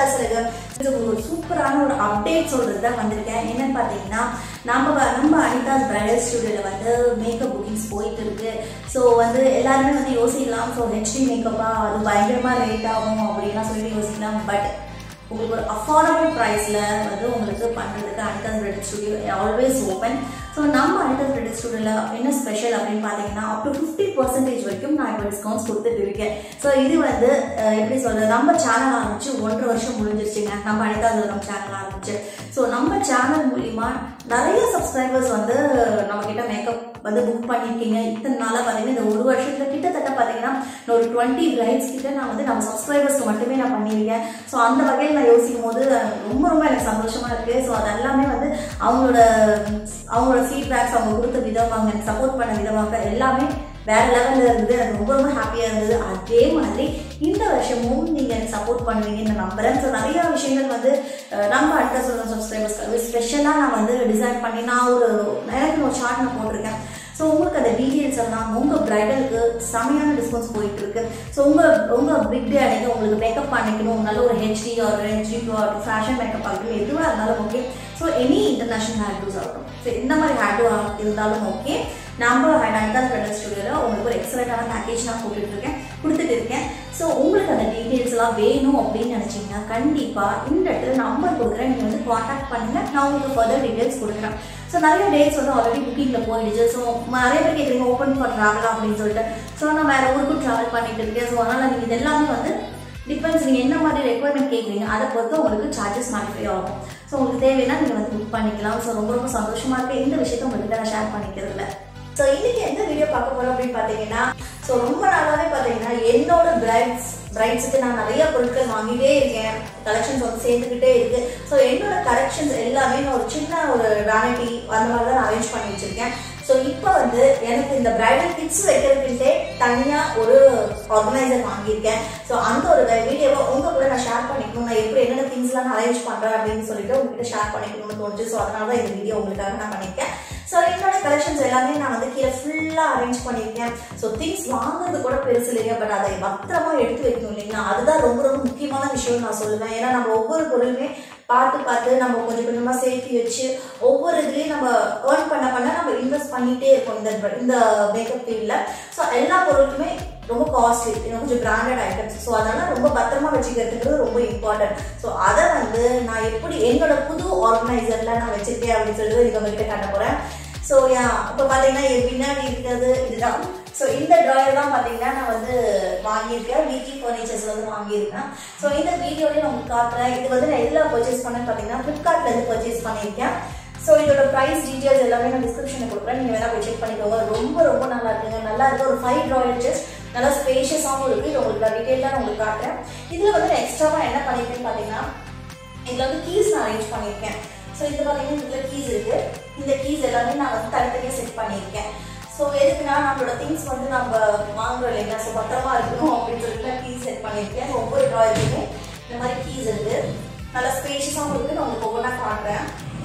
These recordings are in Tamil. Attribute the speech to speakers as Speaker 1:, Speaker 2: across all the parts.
Speaker 1: பேசுறது இது ஒரு சூப்பரான ஒரு அப்டேட் சொல்றது தான் வந்திருக்கேன் என்னன்னு பார்த்தீங்கன்னா நம்ம வ- நம்ம அனிதாஸ் பிரைடல் ஸ்டுடியோவில் வந்து மேக்கப் புக்கிங்ஸ் போயிட்டு இருக்கு ஸோ வந்து எல்லாருமே வந்து யோசிக்கலாம் ஸோ ஹெச்டி மேக்கப்பா அது பயங்கரமா ரேட் ஆகும் அப்படின்லாம் சொல்லி யோசிக்கலாம் பட் உங்களுக்கு ஒரு அஃபோர்டபுள் ப்ரைஸில் வந்து உங்களுக்கு பண்ணுறதுக்கு Anitha's bridal studio always open so நம்ம அனிதாஸ் பிரைடல் ஸ்டுடியோவில் என்ன ஸ்பெஷல் அப்படின்னு பார்த்தீங்கன்னா அப் டு ஃபிஃப்டி பர்சன்டேஜ் வரைக்கும் நான் இப்போ டிஸ்கவுண்ட்ஸ் கொடுத்துட்டு இருக்கேன் ஸோ இது வந்து அஹ், எப்படி சொல்கிறது நம்ம சேனல் ஆரம்பிச்சு ஒன்றரை வருஷம் முடிஞ்சிருச்சுங்க நம்ம அனிதாஸ் நம்ம சேனல் ஆரம்பிச்சு ஸோ நம்ம சேனல் மூலிமா நிறைய சப்ஸ்கிரைபர்ஸ் வந்து நம்ம கிட்ட மேக்கப் வந்து புக் பண்ணியிருக்கீங்க இத்தனை நாளாக பார்த்தீங்கன்னா இந்த ஒரு வருஷத்துல கிட்டத்தட்ட பார்த்தீங்கன்னா நான் ஒரு டுவெண்ட்டி பிரைட்ஸ் கிட்ட நான் வந்து நம்ம சப்ஸ்கிரைபர்ஸ்க்கு மட்டுமே நான் பண்ணியிருக்கேன் ஸோ அந்த வகையில் நான் யோசிக்கும் போது ரொம்ப ரொம்ப எனக்கு சந்தோஷமா இருக்கு ஸோ அது எல்லாமே வந்து அவங்களோட அவங்களோட ஃபீட்பேக்ஸ் அவங்க கொடுத்த விதம் அவங்க எனக்கு சப்போர்ட் பண்ண விதமாக எல்லாமே வேற லெவல்ல இருந்தது எனக்கு ரொம்ப ரொம்ப ஹாப்பியா இருந்தது அதே மாதிரி இந்த வருஷமும் நீங்க எனக்கு சப்போர்ட் பண்ணுவீங்கன்னு நம்புறேன் ஸோ நிறைய விஷயங்கள் வந்து அஹ், நம்ம அடுத்த சொல்ற சப்ஸ்கிரைபர்ஸ்க்கு ஸ்பெஷலா நான் வந்து டிசைன் பண்ணி நான் ஒரு எனக்கு ஒரு ஷார்ட் நான் போட்டிருக்கேன் ஸோ உங்களுக்கு அந்த டீட்டெயில்ஸ் எல்லாம் உங்கள் ப்ரைடலுக்கு செமையான டிஸ்கவுண்ட்ஸ் போயிட்டு இருக்கு ஸோ உங்கள் உங்கள் பிக் டே அன்னைக்கு உங்களுக்கு மேக்கப் பண்ணிக்கணும் நல்ல ஒரு ஹெச்டி ஒரு ஹெச்டி டூ ஆகட்டும் ஃபேஷன் மேக்கப் ஆகட்டும் எதுவாக இருந்தாலும் okay so any international hairdos ஆகட்டும் ஸோ இந்த மாதிரி ஹேர் டூ இருந்தாலும் ஓகே நம்ம அனிதாஸ் பிரைடல் ஸ்டுடியோவில் உங்களுக்கு ஒரு எக்ஸலண்ட்டான பேக்கேஜ் நான் போட்டுட்டு இருக்கேன் கொடுத்துட்டு இருக்கேன் ஸோ உங்களுக்கு அந்த டீட்டெயில்ஸ் எல்லாம் வேணும் அப்படின்னு நினச்சிங்கன்னா கண்டிப்பாக இந்த இடத்துல நம்பர் கொடுக்குறேன் நீங்கள் வந்து காண்டாக்ட் பண்ணுங்க நான் உங்களுக்கு ஃபர்தர் டீட்டெயில்ஸ் கொடுக்குறேன் ஸோ நிறைய டேட்ஸ் வந்து ஆல்ரெடி புக்கிங்கில் போயிடுச்சு ஸோ நிறைய பேர் கேட்குறீங்க ஓப்பன் ஃபார் ட்ராவல் அப்படின்னு சொல்லிட்டு ஸோ நான் வேற ஊருக்கும் ட்ராவல் பண்ணிட்டு இருக்கேன் ஸோ அதனால் நீங்கள் இது எல்லாமே வந்து டிபெண்ட்ஸ் நீங்கள் என்ன மாதிரி ரெக்குவயர்மெண்ட் கேட்குறீங்க அதை பொறுத்து உங்களுக்கு சார்ஜஸ் மாடிஃபை ஆகும் ஸோ உங்களுக்கு தேவைன்னா நீங்கள் வந்து புக் பண்ணிக்கலாம் ஸோ ரொம்ப ரொம்ப சந்தோஷமா இருக்கு இந்த விஷயத்த உங்ககிட்ட நான் ஷேர் பண்ணிக்கிறதுல ஸோ இன்னைக்கு எந்த வீடியோ பார்க்க போறோம் அப்படின்னு பார்த்தீங்கன்னா ஸோ ரொம்ப நாளாவே பார்த்தீங்கன்னா என்னோட பிரைட்ஸ் பிரைட்ஸுக்கு நான் நிறைய பொருட்கள் வாங்கிட்டே இருக்கேன் கலெக்ஷன்ஸ் வந்து சேர்ந்துக்கிட்டே இருக்கு ஸோ என்னோட கலெக்ஷன்ஸ் எல்லாமே நான் ஒரு சின்ன ஒரு வேனிட்டி அந்த மாதிரி தான் அரேஞ்ச் பண்ணி வச்சிருக்கேன் ஸோ இப்போ வந்து எனக்கு இந்த பிரைடல் கிட்ஸ் வைக்கிறதுக்கிட்டே தனியாக ஒரு ஆர்கனைசர் வாங்கியிருக்கேன் ஸோ அந்த ஒரு வீடியோவை உங்க கூட நான் ஷேர் பண்ணிக்கணும் நான் எப்படி என்னென்ன திங்ஸ்லாம் நான் அரேஞ்ச் பண்ணுறேன் அப்படின்னு சொல்லிட்டு உங்ககிட்ட ஷேர் பண்ணிக்கணும்னு தோணுச்சு ஸோ அதனால தான் இந்த வீடியோ உங்களுக்காக நான் பண்ணியிருக்கேன் ஸோ என்னோட கலெக்ஷன்ஸ் எல்லாமே நான் வந்து கீழே ஃபுல்லாக அரேஞ்ச் பண்ணியிருக்கேன் ஸோ திங்ஸ் வாங்குறது கூட பெருசு இல்லைங்க பட் அதை பத்திரமா எடுத்து வைக்கணும் இல்லைங்களா அதுதான் ரொம்ப ரொம்ப முக்கியமான விஷயம் நான் சொல்லுவேன் ஏன்னா நம்ம ஒவ்வொரு பொருளுமே பார்த்து பார்த்து நம்ம கொஞ்சம் கொஞ்சமா சேர்த்து வச்சு ஒவ்வொரு இதுலயும் நம்ம ஏர்ன் பண்ண பண்ண நம்ம இன்வெஸ்ட் பண்ணிட்டே இருக்கோம் இந்த இந்த மேக்கப் ஃபீல்ட்ல ஸோ எல்லா பொருளுக்குமே ரொம்ப காஸ்ட்லி கொஞ்சம் பிராண்டட் ஐட்டம்ஸ் ஸோ அதனால ரொம்ப பத்திரமா வச்சுக்கிறதுங்கிறது ரொம்ப இம்பார்ட்டன்ட் ஸோ அதை வந்து நான் எப்படி என்னோட புது ஆர்கனைசர்ல நான் வச்சிருக்கேன் அப்படின்னு சொல்லிட்டு நீங்க உங்ககிட்ட காட்ட போறேன் ஸோ யா இப்போ பார்த்தீங்கன்னா என் பின்னாடி இருக்கிறது இதுதான் ஸோ இந்த ட்ராயர் தான் பார்த்தீங்கன்னா நான் வந்து வாங்கியிருக்கேன் வீக்லி ஃபர்னிச்சர்ஸ் வந்து வாங்கியிருக்கேன் ஸோ இந்த வீடியோலேயே நான் உங்களுக்கு காட்டுறேன் இது வந்து நான் எதில் பர்ச்சேஸ் பண்ணேன்னு பார்த்தீங்கன்னா ஃப்ளிப்கார்ட்லேருந்து பர்ச்சேஸ் பண்ணியிருக்கேன் ஸோ இதோட ப்ரைஸ் டீட்டெயில்ஸ் எல்லாமே நான் டிஸ்கிரிப்ஷனில் கொடுக்குறேன் நீங்கள் வேணா போய் செக் பண்ணிக்கோங்க ரொம்ப ரொம்ப நல்லா இருக்குங்க நல்லா இருக்கு ஒரு ஃபைவ் ட்ராயர்ஸ் நல்லா ஸ்பேஷியஸாகவும் இருக்குது இது உங்களுக்கு டீட்டெயிலாக நான் உங்களுக்கு காட்டுறேன் இதில் வந்து நான் எக்ஸ்ட்ராவாக என்ன பண்ணியிருக்கேன்னு பார்த்தீங்கன்னா இதில் வந்து கீஸ் நான் அரேஞ்ச் பண்ணியிருக்கேன் ஸோ இது பார்த்தீங்கன்னா இதில் கீஸ் இருக்கு இந்த கீஸ் எல்லாமே நான் வந்து தனித்தனியாக செட் பண்ணியிருக்கேன் ஸோ எதுக்குன்னா நம்மளோட திங்ஸ் வந்து நம்ம வாங்குறோம் இல்லைங்களா ஸோ பத்திரமா இருக்கணும் அப்படின்னு சொல்லிட்டு நான் கீஸ் செட் பண்ணியிருக்கேன் ஒவ்வொரு ட்ராயருக்குமே இந்த மாதிரி கீஸ் இருக்கு நல்லா ஸ்பேஷியஸாகவும் இருக்கு நான் உங்களுக்கு ஒவ்வொன்றா காட்டுறேன்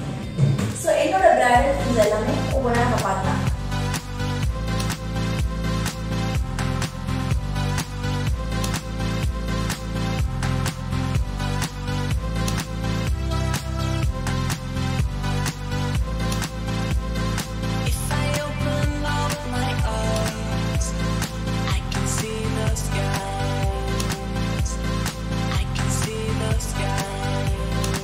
Speaker 1: ஸோ என்னோட பிராண்டட் திங்ஸ் எல்லாமே ஒவ்வொன்றா நம்ம பார்க்கலாம்
Speaker 2: If I open up my eyes, I can see the skies. I can see the skies.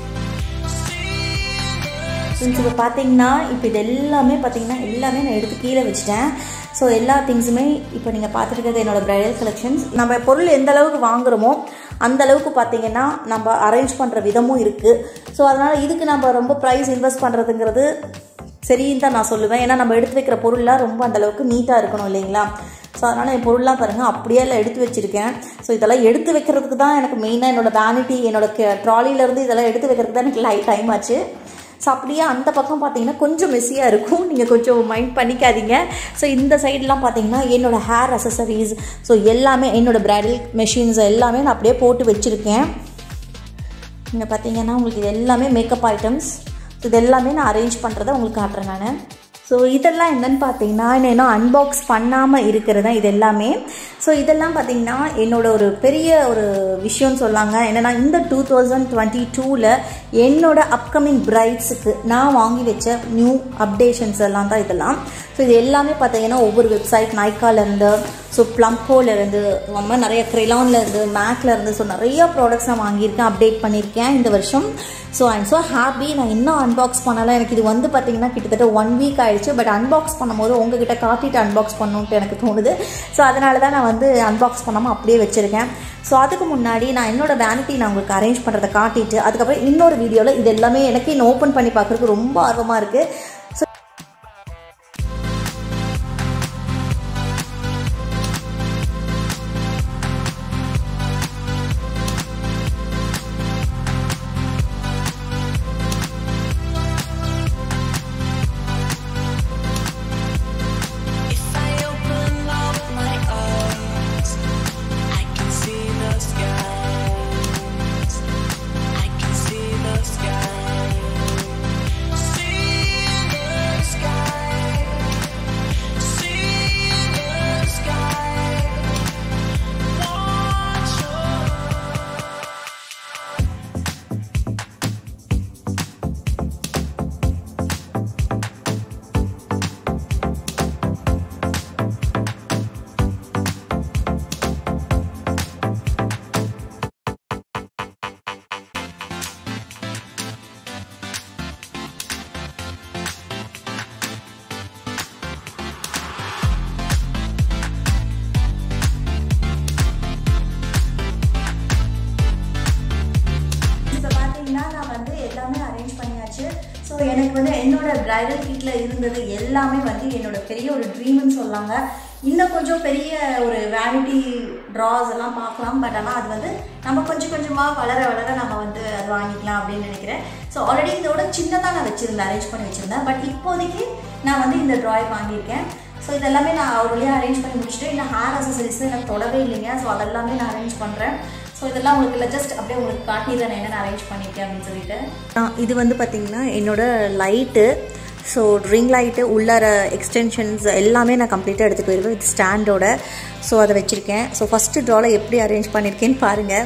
Speaker 2: See the
Speaker 1: friends இப்போ பார்த்தீங்கன்னா இப்போ இது எல்லாமே பார்த்தீங்கன்னா எல்லாமே நான் எடுத்து கீழே வச்சுட்டேன் ஸோ எல்லா திங்ஸுமே இப்போ நீங்கள் பார்த்துருக்கிறது என்னோட பிரைடல் கலெக்ஷன்ஸ் நம்ம பொருள் எந்த அளவுக்கு வாங்குறோமோ அந்த அளவுக்கு பார்த்தீங்கன்னா நம்ம அரேஞ்ச் பண்ணுற விதமும் இருக்குது ஸோ அதனால் இதுக்கு நம்ம ரொம்ப ப்ரைஸ் இன்வெஸ்ட் பண்ணுறதுங்கிறது சரின்னு தான் நான் சொல்லுவேன் ஏன்னா நம்ம எடுத்து வைக்கிற பொருள்லாம் ரொம்ப அந்த அளவுக்கு நீட்டாக இருக்கணும் இல்லைங்களா ஸோ அதனால் என் பொருள்லாம் பாருங்கள் அப்படியே எல்லாம் எடுத்து வச்சுருக்கேன் ஸோ இதெல்லாம் எடுத்து வைக்கிறதுக்கு தான் எனக்கு மெயினாக என்னோட வேனிட்டி என்னோட ட்ராலியிலேருந்து இதெல்லாம் எடுத்து வைக்கிறதுக்கு தான் எனக்கு லை டைம் ஆச்சு ஸோ அப்படியே அந்த பக்கம் பார்த்தீங்கன்னா கொஞ்சம் மெஸ்ஸியாக இருக்கும் நீங்கள் கொஞ்சம் மைண்ட் பண்ணிக்காதீங்க ஸோ இந்த சைட்லாம் பார்த்தீங்கன்னா என்னோடய ஹேர் அசசரிஸ் ஸோ எல்லாமே என்னோடய பிரைடல் மெஷின்ஸ் எல்லாமே நான் அப்படியே போட்டு வச்சுருக்கேன் இங்கே பார்த்தீங்கன்னா உங்களுக்கு இது எல்லாமே மேக்கப் ஐட்டம்ஸ் இது எல்லாமே நான் அரேஞ்ச் பண்ணுறதை உங்களுக்கு காட்டுறேன் நான் ஸோ இதெல்லாம் என்னன்னு பார்த்தீங்கன்னா நான் இன்னும் அன்பாக்ஸ் பண்ணாமல் இருக்கிறது தான் இது எல்லாமே ஸோ இதெல்லாம் பார்த்தீங்கன்னா என்னோட ஒரு பெரிய ஒரு விஷயம்னு சொல்லாங்க என்னென்னா இந்த டூ தௌசண்ட் டுவெண்ட்டி டூவில் என்னோட அப்கமிங் பிரைட்ஸுக்கு நான் வாங்கி வச்ச நியூ அப்டேஷன்ஸ் எல்லாம் தான் இதெல்லாம் ஸோ இது எல்லாமே பார்த்தீங்கன்னா ஒவ்வொரு வெப்சைட் நைக்காலேருந்து ஸோ ப்ளம்கோலேருந்து ரொம்ப நிறைய க்ரெலான்லேருந்து மேக்லேருந்து ஸோ நிறைய ப்ராடக்ட்ஸ் நான் வாங்கியிருக்கேன் அப்டேட் பண்ணியிருக்கேன் இந்த வருஷம் so I am so happy நான் இன்னும் அன்பாக்ஸ் பண்ணலாம் எனக்கு இது வந்து பார்த்தீங்கன்னா கிட்டத்தட்ட ஒன் வீக் ஆயிடுச்சு பட் அன்பாக்ஸ் பண்ணும்போது உங்ககிட்ட காட்டிட்டு அன்பாக்ஸ் பண்ணணுன்ட்டு எனக்கு தோணுது ஸோ அதனால தான் நான் வந்து அன்பாக்ஸ் பண்ணாமல் அப்படியே வச்சுருக்கேன் ஸோ அதுக்கு முன்னாடி நான் என்னோட வேனிட்டி நான் உங்களுக்கு அரேஞ்ச் பண்ணுறதை காட்டிட்டு அதுக்கப்புறம் இன்னொரு வீடியோவில் இது எல்லாமே எனக்கு இன்னும் ஓப்பன் பண்ணி பார்க்குறதுக்கு ரொம்ப ஆர்வமாக இருக்குது so
Speaker 2: If I open up my arms, I can see the skies. I can see the sky. See the sky. See the sky. Watch your
Speaker 1: இப்போ பார்த்தீங்கன்னா நான் வந்து எல்லாமே அரேஞ்ச் பண்ணியாச்சு ஸோ எனக்கு வந்து என்னோட பிரைடல் கிட்டில் இருந்தது எல்லாமே வந்து என்னோட பெரிய ஒரு ட்ரீம்னு சொல்லாங்க இன்னும் கொஞ்சம் பெரிய ஒரு வேனிட்டி ட்ராஸ் எல்லாம் பார்க்கலாம் பட் ஆனால் அது வந்து நம்ம கொஞ்சம் கொஞ்சமாக வளர வளர நம்ம வந்து அது வாங்கிக்கலாம் அப்படின்னு நினைக்கிறேன் ஸோ ஆல்ரெடி இதோட சின்னதாக நான் வச்சுருந்தேன் அரேஞ்ச் பண்ணி வச்சுருந்தேன் பட் இப்போதைக்கு நான் வந்து இந்த ட்ராய் வாங்கியிருக்கேன் ஸோ இதெல்லாமே நான் ஒரு வழியாக அரேஞ்ச் பண்ணி முடிச்சுட்டு இன்னும் ஹேர் அசசரிஸ் எனக்கு தொடவே இல்லைங்க ஸோ அதெல்லாமே நான் அரேஞ்ச் பண்ணுறேன் ஸோ இதெல்லாம் உங்களுக்கு இல்லை ஜஸ்ட் அப்படியே உங்களுக்கு காட்டிடுறேன் நான் என்னென்ன அரேஞ்ச் பண்ணியிருக்கேன் அப்படின்னு சொல்லிட்டு இது வந்து பார்த்தீங்கன்னா என்னோட லைட்டு ஸோ ட்ரிங் லைட்டு உள்ளார எக்ஸ்டென்ஷன்ஸ் எல்லாமே நான் கம்ப்ளீட்டாக எடுத்து போயிருவேன் வித் ஸ்டாண்டோட ஸோ அதை வச்சுருக்கேன் ஸோ ஃபஸ்ட்டு ட்ராவில் எப்படி அரேஞ்ச் பண்ணியிருக்கேன்னு பாருங்கள்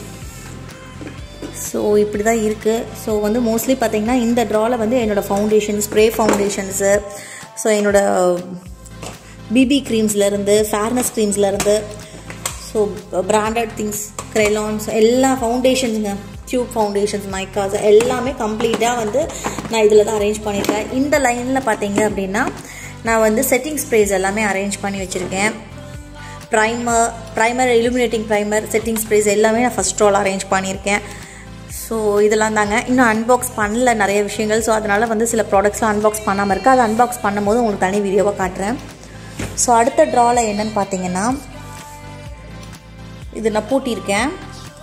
Speaker 1: ஸோ இப்படி தான் இருக்குது ஸோ வந்து மோஸ்ட்லி பார்த்தீங்கன்னா இந்த ட்ராவில் வந்து என்னோடய ஃபவுண்டேஷன் ஸ்ப்ரே ஃபவுண்டேஷன்ஸு ஸோ என்னோடய பிபி க்ரீம்ஸ்லேருந்து ஃபேர்னஸ் க்ரீம்ஸ்லேருந்து ஸோ பிராண்டட் திங்ஸ் க்ரெலான்ஸ் எல்லா ஃபவுண்டேஷன்ஸுங்க டியூப் ஃபவுண்டேஷன்ஸ் மைக்காஸ் எல்லாமே கம்ப்ளீட்டாக வந்து நான் இதில் தான் அரேஞ்ச் பண்ணியிருக்கேன் இந்த லைனில் பார்த்தீங்க அப்படின்னா நான் வந்து செட்டிங் ஸ்ப்ரேஸ் எல்லாமே அரேஞ்ச் பண்ணி வச்சுருக்கேன் primer primer illuminating primer setting sprays எல்லாமே நான் ஃபஸ்ட் ரோல் அரேஞ்ச் பண்ணியிருக்கேன் ஸோ இதெல்லாம் தாங்க இன்னும் அன்பாக்ஸ் பண்ணல நிறைய விஷயங்கள் ஸோ அதனால் வந்து சில ப்ராடக்ட்ஸ்லாம் அன்பாக்ஸ் பண்ணாமல் இருக்குது அதை அன்பாக்ஸ் பண்ணும்போது உங்களுக்கு தனி வீடியோவாக காட்டுறேன் ஸோ அடுத்த ட்ராவில் என்னன்னு பார்த்தீங்கன்னா இது நான் பூட்டியிருக்கேன்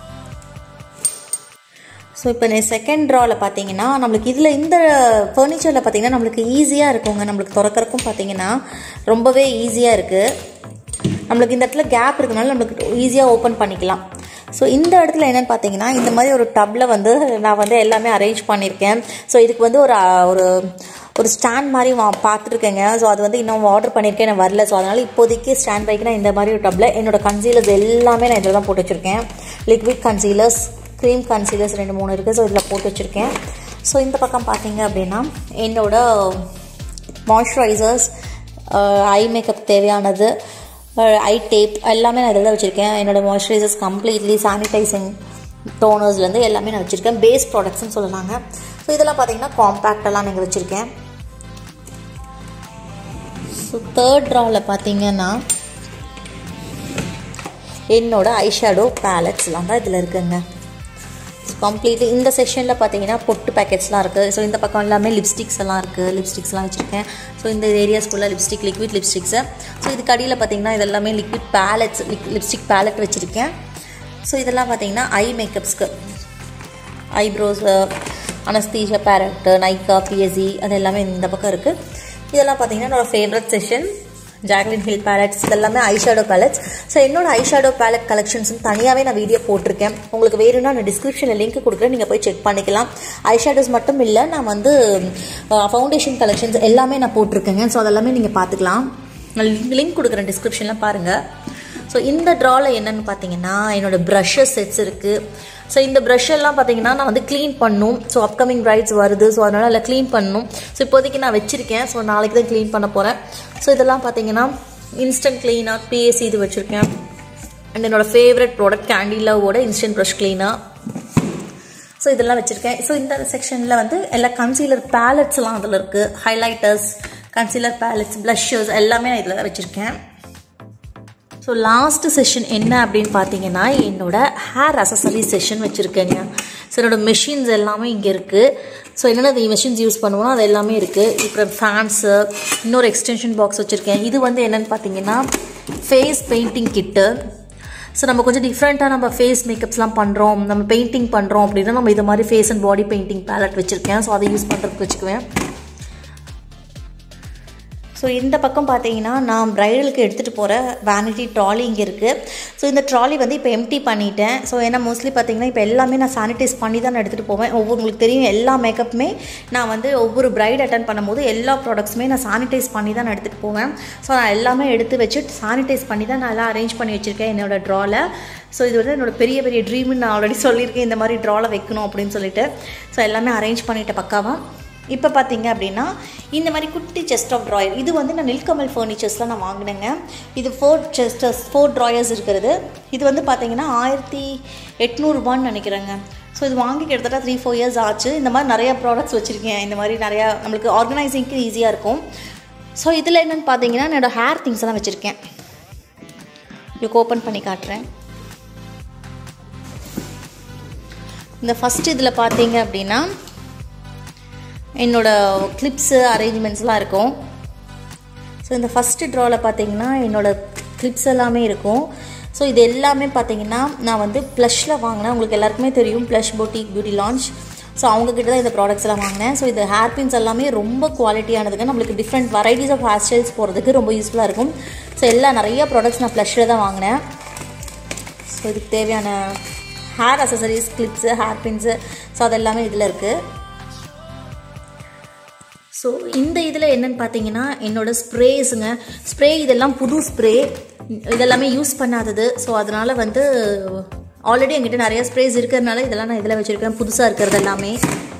Speaker 1: ஸோ இப்போ நான் செகண்ட் ட்ராவில் பார்த்தீங்கன்னா நம்மளுக்கு இதில் இந்த ஃபர்னிச்சரில் பார்த்தீங்கன்னா நம்மளுக்கு ஈஸியாக இருக்குங்க நம்மளுக்கு திறக்கறக்கும் பார்த்தீங்கன்னா ரொம்பவே ஈஸியாக இருக்குது நம்மளுக்கு இந்த இடத்துல கேப் இருக்கனால நம்மளுக்கு ஈஸியாக ஓப்பன் பண்ணிக்கலாம் ஸோ இந்த இடத்துல என்னென்னு பார்த்தீங்கன்னா இந்த மாதிரி ஒரு டப்பில் வந்து நான் வந்து எல்லாமே அரேஞ்ச் பண்ணியிருக்கேன் ஸோ இதுக்கு வந்து ஒரு ஒரு ஒரு ஸ்டாண்ட் மாதிரி வா பார்த்துருக்கேங்க ஸோ அது வந்து இன்னும் ஆர்டர் பண்ணியிருக்கேன் எனக்கு வரல ஸோ அதனால் இப்போதைக்கு ஸ்டாண்ட் பைக்கு நான் இந்த மாதிரி ஒரு டப்பில் என்னோட கன்சீலர்ஸ் எல்லாமே நான் இதில் தான் போட்டு வச்சுருக்கேன் லிக்விட் கன்சீலர்ஸ் க்ரீம் கன்சீலர்ஸ் ரெண்டு மூணு இருக்குது ஸோ இதில் போட்டு வச்சுருக்கேன் ஸோ இந்த பக்கம் பார்த்தீங்க அப்படின்னா என்னோட மாய்ஸ்சரைசர்ஸ் ஐ மேக்கப் தேவையானது ஐ டேப் எல்லாமே நான் இதில் தான் வச்சுருக்கேன் என்னோடய மாய்ஸ்சரைசர்ஸ் கம்ப்ளீட்லி சானிடைசிங் டோனர்ஸ்லேருந்து எல்லாமே நான் வச்சுருக்கேன் பேஸ் ப்ராடக்ட்ஸ்னு சொல்லலாங்க ஸோ இதெல்லாம் பார்த்தீங்கன்னா காம்பேக்டெல்லாம் நீங்கள் வச்சுருக்கேன் ஸோ தேர்ட் ட்ராவில் பார்த்தீங்கன்னா என்னோட ஐஷேடோ பேலட்ஸ்லாம் தான் இதில் இருக்குங்க கம்ப்ளீட்லி இந்த செக்ஷனில் பார்த்தீங்கன்னா பொட்டு பேக்கெட்ஸ்லாம் இருக்குது ஸோ இந்த பக்கம் எல்லாமே லிப்ஸ்டிக்ஸ் எல்லாம் இருக்குது லிப்ஸ்டிக்ஸ்லாம் வச்சுருக்கேன் ஸோ இந்த ஏரியாஸ்குள்ளே லிப்ஸ்டிக் லிக்விட் லிப்ஸ்டிக்ஸு ஸோ இதுக்கு அடியில் பார்த்தீங்கன்னா இதெல்லாமே லிக்விட் பேலட்ஸ் லிப்ஸ்டிக் பேலட் வச்சுருக்கேன் ஸோ இதெல்லாம் பார்த்தீங்கன்னா ஐ மேக்கப்ஸ்க்கு ஐப்ரோஸு அனஸ்தீஷியா பேரட்டு நைக்கா பிஎஸ்சி அது எல்லாமே இந்த பக்கம் இருக்குது இதெல்லாம் பார்த்தீங்கன்னா என்னோடய favourite session Jaclyn Hill palettes இதெல்லாமே ஐஷேடோ பேலட்ஸ் ஸோ என்னோட ஐஷேடோ பேலட் கலெக்ஷன்ஸ் தனியாகவே நான் வீடியோ போட்டிருக்கேன் உங்களுக்கு வேணும்னா நான் டிஸ்கிரிப்ஷனில் லிங்க் கொடுக்குறேன் நீங்கள் போய் செக் பண்ணிக்கலாம் ஐஷேடோஸ் மட்டும் இல்லை நான் வந்து ஃபவுண்டேஷன் கலெக்ஷன்ஸ் எல்லாமே நான் போட்டிருக்கேங்க ஸோ அதெல்லாமே நீங்கள் பார்த்துக்கலாம் நான் லிங்க் கொடுக்குறேன் டிஸ்கிரிப்ஷனில் பாருங்கள் ஸோ இந்த ட்ராவில் என்னென்னு பார்த்தீங்கன்னா என்னோடய ப்ரஷஸ் செட்ஸ் இருக்குது ஸோ இந்த ப்ரஷ் எல்லாம் பார்த்தீங்கன்னா நான் வந்து க்ளீன் பண்ணும் ஸோ அப்கமிங் பிரைட்ஸ் வருது ஸோ அதனால் அதில் க்ளீன் பண்ணணும் ஸோ இப்போதைக்கு நான் வச்சுருக்கேன் ஸோ நாளைக்கு தான் க்ளீன் பண்ண போகிறேன் ஸோ இதெல்லாம் பார்த்தீங்கன்னா இன்ஸ்டன்ட் க்ளீனாக பிஎஸ்சி இது வச்சுருக்கேன் அண்ட் என்னோட ஃபேவரட் ப்ராடக்ட் கேண்டிலாவோட இன்ஸ்டன்ட் ப்ரஷ் க்ளீனாக ஸோ இதெல்லாம் வச்சுருக்கேன் ஸோ இந்த செக்ஷனில் வந்து எல்லா கன்சீலர் பேலட்ஸ்லாம் அதில் இருக்குது ஹைலைட்டர்ஸ் கன்சீலர் பேலட்ஸ் ப்ளஷர்ஸ் எல்லாமே நான் இதில் வச்சுருக்கேன் ஸோ லாஸ்ட் செஷன் என்ன அப்படின்னு பார்த்தீங்கன்னா என்னோட ஹேர் அசசரி செஷன் வச்சுருக்கேங்க ஸோ என்னோட மெஷின்ஸ் எல்லாமே இங்கே இருக்குது ஸோ என்னென்ன மெஷின்ஸ் யூஸ் பண்ணுவோம் அது எல்லாமே இருக்குது அப்புறம் ஃபேன்ஸு இன்னொரு எக்ஸ்டென்ஷன் பாக்ஸ் வச்சுருக்கேன் இது வந்து என்னென்னு பார்த்தீங்கன்னா ஃபேஸ் பெயிண்டிங் கிட்டு ஸோ நம்ம கொஞ்சம் டிஃப்ரெண்ட்டாக நம்ம ஃபேஸ் மேக்கப்ஸ்லாம் பண்ணுறோம் நம்ம பெயிண்டிங் பண்ணுறோம் அப்படின்னா நம்ம இது மாதிரி face and body painting palette வச்சுருக்கேன் ஸோ அதை யூஸ் பண்ணுறதுக்கு வச்சுக்குவேன் ஸோ இந்த பக்கம் பார்த்தீங்கன்னா நான் ப்ரைடலுக்கு எடுத்துகிட்டு போகிற வேனிட்டி ட்ராலி இங்கே இருக்குது ஸோ இந்த ட்ராலி வந்து இப்போ எம்டி பண்ணிட்டேன் ஸோ ஏன்னா மோஸ்ட்லி பார்த்தீங்கன்னா இப்போ எல்லாமே நான் சானிடைஸ் பண்ணி தான் நான் எடுத்துகிட்டு போவேன் ஒவ்வொரு உங்களுக்கு தெரியும் எல்லா மேக்கப்புமே நான் வந்து ஒவ்வொரு ப்ரைட் அட்டன் பண்ணும்போது எல்லா ப்ராடக்ட்ஸுமே நான் சானிடைஸ் பண்ணி தான் நான் எடுத்துகிட்டு போவேன் ஸோ நான் எல்லாமே எடுத்து வச்சு சானிடைஸ் பண்ணி தான் நான் எல்லாம் அரேஞ்ச் பண்ணி வச்சுருக்கேன் என்னோடய ட்ராவில் ஸோ இது வந்து என்னோட பெரிய பெரிய ட்ரீம்னு நான் ஆல்ரெடி சொல்லியிருக்கேன் இந்த மாதிரி ட்ராவில் வைக்கணும் அப்படின்னு சொல்லிட்டு ஸோ எல்லாமே அரேஞ்ச் பண்ணிட்டேன் பக்காவாக இப்போ பார்த்தீங்க அப்படின்னா இந்த மாதிரி குட்டி செஸ்ட் ஆஃப் ட்ராயர் இது வந்து நான் நில்கமல் ஃபர்னிச்சர்ஸில் நான் வாங்கினேங்க இது ஃபோர் செஸ்டர்ஸ் ஃபோர் ட்ராயர்ஸ் இருக்கிறது இது வந்து பார்த்தீங்கன்னா ஆயிரத்தி எட்நூறுபான்னு நினைக்கிறேங்க ஸோ இது வாங்கி கிட்டத்தட்ட த்ரீ ஃபோர் இயர்ஸ் ஆச்சு இந்த மாதிரி நிறையா ப்ராடக்ட்ஸ் வச்சுருக்கேன் இந்த மாதிரி நிறையா நம்மளுக்கு ஆர்கனைசிங்க்கு ஈஸியாக இருக்கும் ஸோ இதில் என்னென்னு பார்த்தீங்கன்னா என்னோடய ஹேர் திங்ஸ் எல்லாம் வச்சுருக்கேன் இதுக்கு ஓப்பன் பண்ணி காட்டுறேன் இந்த ஃபஸ்ட் இதில் பார்த்தீங்க அப்படின்னா என்னோடய கிளிப்ஸு அரேஞ்ச்மெண்ட்ஸ்லாம் இருக்கும் ஸோ இந்த ஃபஸ்ட்டு ட்ராவில் பார்த்தீங்கன்னா என்னோடய கிளிப்ஸ் எல்லாமே இருக்கும் ஸோ இது எல்லாமே பார்த்தீங்கன்னா நான் வந்து ப்ளஷில் வாங்கினேன் உங்களுக்கு எல்லாருக்குமே தெரியும் Blush Boutique Beauty Lounge so அவங்கக்கிட்ட தான் இந்த ப்ராடக்ட்ஸ் எல்லாம் வாங்கினேன் ஸோ இது ஹேர் பின்ஸ் எல்லாமே ரொம்ப குவாலிட்டியானதுக்கு நம்மளுக்கு different varieties of hairstyles போகிறதுக்கு ரொம்ப யூஸ்ஃபுல்லாக இருக்கும் ஸோ எல்லா நிறைய ப்ராடக்ட்ஸ் நான் ப்ளஷில் தான் வாங்கினேன் ஸோ இதுக்கு தேவையான hair accessories clips hairpins so அது எல்லாமே இதில் இருக்குது ஸோ இந்த இதில் என்னென்னு பார்த்தீங்கன்னா என்னோடய ஸ்ப்ரேஸுங்க ஸ்ப்ரே இதெல்லாம் புது ஸ்ப்ரே இதெல்லாமே யூஸ் பண்ணாதது ஸோ அதனால் வந்து ஆல்ரெடி என்கிட்ட நிறைய ஸ்ப்ரேஸ் இருக்கிறதுனால இதெல்லாம் நான் இதில் வச்சுருக்கேன் புதுசாக இருக்கிறது எல்லாமே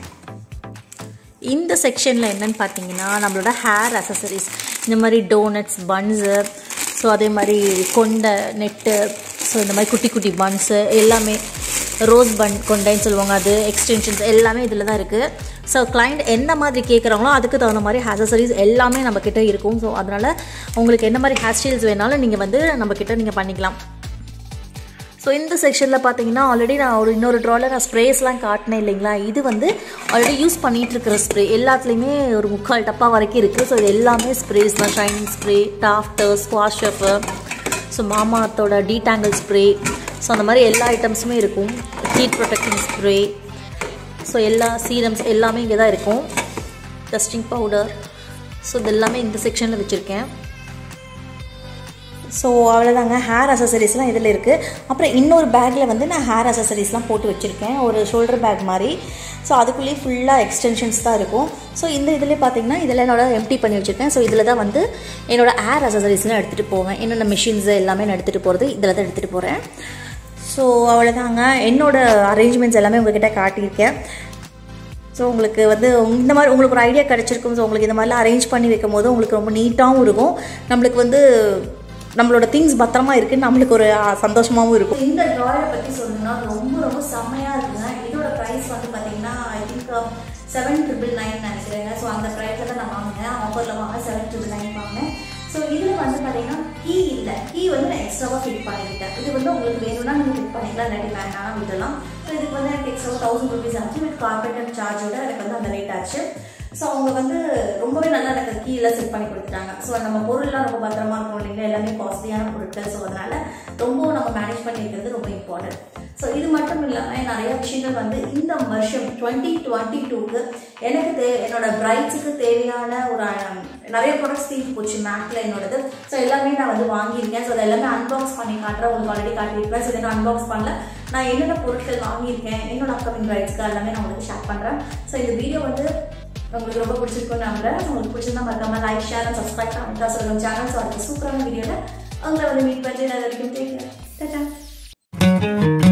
Speaker 1: இந்த செக்ஷனில் என்னென்னு பார்த்தீங்கன்னா நம்மளோட ஹேர் அசசரிஸ் இந்த மாதிரி டோனட்ஸ் பன்ஸு ஸோ அதே மாதிரி கொண்டை நெட்டு ஸோ இந்த மாதிரி குட்டி குட்டி பன்ஸு எல்லாமே ரோஸ் பன் கொண்டைன்னு சொல்லுவாங்க அது எக்ஸ்டென்ஷன்ஸ் எல்லாமே இதில் தான் இருக்குது ஸோ கிளைண்ட் என்ன மாதிரி கேட்குறாங்களோ அதுக்கு தகுந்த மாதிரி ஹேசசரிஸ் எல்லாமே நம்மக்கிட்ட இருக்கும் ஸோ அதனால் உங்களுக்கு என்ன மாதிரி ஹேர் ஸ்டைல்ஸ் வேணாலும் நீங்கள் வந்து நம்மக்கிட்ட நீங்கள் பண்ணிக்கலாம் ஸோ இந்த செக்ஷனில் பார்த்தீங்கன்னா ஆல்ரெடி நான் ஒரு இன்னொரு ட்ராவில் நான் ஸ்ப்ரேஸ்லாம் காட்டினேன் இல்லைங்களா இது வந்து ஆல்ரெடி யூஸ் பண்ணிகிட்டு இருக்கிற ஸ்ப்ரே எல்லாத்துலேயுமே ஒரு முக்கால் டப்பா வரைக்கும் இருக்குது ஸோ இது எல்லாமே ஸ்ப்ரேஸ் தான் ஷைனிங் ஸ்ப்ரே டாஃப்டர் ஸ்குவாஷ் ஷப்பு ஸோ மாமாத்தோட டீடாங்கிள் ஸ்ப்ரே ஸோ அந்த மாதிரி எல்லா ஐட்டம்ஸுமே இருக்கும் ஹீட் ப்ரொடெக்டிங் ஸ்ப்ரே ஸோ எல்லா சீரம்ஸ் எல்லாமே இங்கே தான் இருக்கும் டஸ்டிங் பவுடர் ஸோ இது எல்லாமே இந்த செக்ஷனில் வச்சுருக்கேன் ஸோ அவ்வளோதாங்க ஹேர் அசசரிஸ்லாம் இதில் இருக்குது அப்புறம் இன்னொரு பேக்கில் வந்து நான் ஹேர் அசசரிஸ்லாம் போட்டு வச்சுருக்கேன் ஒரு ஷோல்டர் பேக் மாதிரி ஸோ அதுக்குள்ளேயே ஃபுல்லாக எக்ஸ்டென்ஷன்ஸ் தான் இருக்கும் ஸோ இந்த இதிலே பார்த்தீங்கன்னா இதில் என்னோட எம்டி பண்ணி வச்சுருக்கேன் ஸோ இதில் தான் வந்து என்னோட ஹேர் அசசரிஸ்லாம் எடுத்துகிட்டு போவேன் என்னென்ன மிஷின்ஸ் எல்லாமே நான் எடுத்துகிட்டு போகிறது இதில் தான் எடுத்துகிட்டு போகிறேன் ஸோ அவ்வளோதாங்க என்னோடய அரேஞ்ச்மெண்ட்ஸ் எல்லாமே உங்ககிட்ட காட்டியிருக்கேன் ஸோ உங்களுக்கு வந்து இந்த மாதிரி உங்களுக்கு ஒரு ஐடியா கிடச்சிருக்கும் ஸோ உங்களுக்கு இந்த மாதிரிலாம் அரேஞ்ச் பண்ணி வைக்கும் போது உங்களுக்கு ரொம்ப நீட்டாகவும் இருக்கும் நம்மளுக்கு வந்து நம்மளோட திங்ஸ் பத்திரமா இருக்குன்னு நம்மளுக்கு ஒரு சந்தோஷமாகவும் இருக்கும் இந்த ட்ராயரை பற்றி சொல்லணும்னா ரொம்ப ரொம்ப செம்மையாக இருக்குங்க இதோட ப்ரைஸ் வந்து பார்த்தீங்கன்னா I think seven triple nine நினைக்கிறேங்க ஸோ அந்த ப்ரைஸில் தான் நான் வாங்கினேன் ஆஃபரில் வாங்க செவன் ட்ரிபிள் நைன் வாங்கினேன் ஸோ இதில் வந்து பார்த்தீங்கன்னா கீ இல்லை கீ வந்து நான் எக்ஸ்ட்ராவாக ஃபிட் பண்ணிக்கிட்டேன் இது வந்து உங்களுக்கு வேணும்னா நீங்கள் ஃபிட் பண்ணிக்கலாம் இல்லாட்டி வேண்டாம் விடலாம் ஸோ இதுக்கு வந்து எனக்கு எக்ஸ்ட்ரா தௌசண்ட் ருபீஸ் ஆச்சு வித் கார்பரேட் சார்ஜோட எனக்கு வந்து அந்த ரேட் ஆச்சு ஸோ அவங்க வந்து ரொம்பவே நல்லா எனக்கு கீழே செட் பண்ணி கொடுத்துட்டாங்க ஸோ நம்ம பொருள்லாம் ரொம்ப பத்திரமா இருக்கும் இல்லைங்களா எல்லாமே காஸ்ட்லியான பொருட்கள் ஸோ அதனால ரொம்ப நம்ம மேனேஜ் பண்ணி வைக்கிறது ரொம்ப இம்பார்ட்டன்ட் ஸோ இது மட்டும் இல்லாமல் நிறைய விஷயங்கள் வந்து இந்த வருஷம் டுவெண்ட்டி டுவெண்ட்டி டூக்கு எனக்கு தே என்னோட பிரைட்ஸுக்கு தேவையான ஒரு அஹ், நிறைய ப்ராடக்ட்ஸ் தீர்த்து போச்சு மேக்ல என்னோடது ஸோ எல்லாமே நான் வந்து வாங்கியிருக்கேன் ஸோ அதை எல்லாமே அன்பாக்ஸ் பண்ணி காட்டுறேன் உங்களுக்கு ஆல்ரெடி காட்டியிருப்பேன் ஸோ இதை நான் அன்பாக்ஸ் பண்ணல நான் என்னென்ன பொருட்கள் வாங்கியிருக்கேன் என்னோட அப்கமிங் பிரைட்ஸ்க்கு எல்லாமே நான் உங்களுக்கு ஷேர் பண்ணுறேன் ஸோ இந்த வீடியோ வந்து உங்களுக்கு ரொம்ப பிடிச்சிருக்கும்னு நம்புறேன் உங்களுக்கு பிடிச்சிருந்தா மறக்காம லைக் ஷேர் அண்ட் சப்ஸ்கிரைப் பண்ணிட்டா சொல்லுங்க சேனல் ஸோ அடுத்த சூப்பரான வீடியோவில் உங்களை வந்து மீட் பண்ணுறேன் அது வரைக்கும் take care. Ta-ta.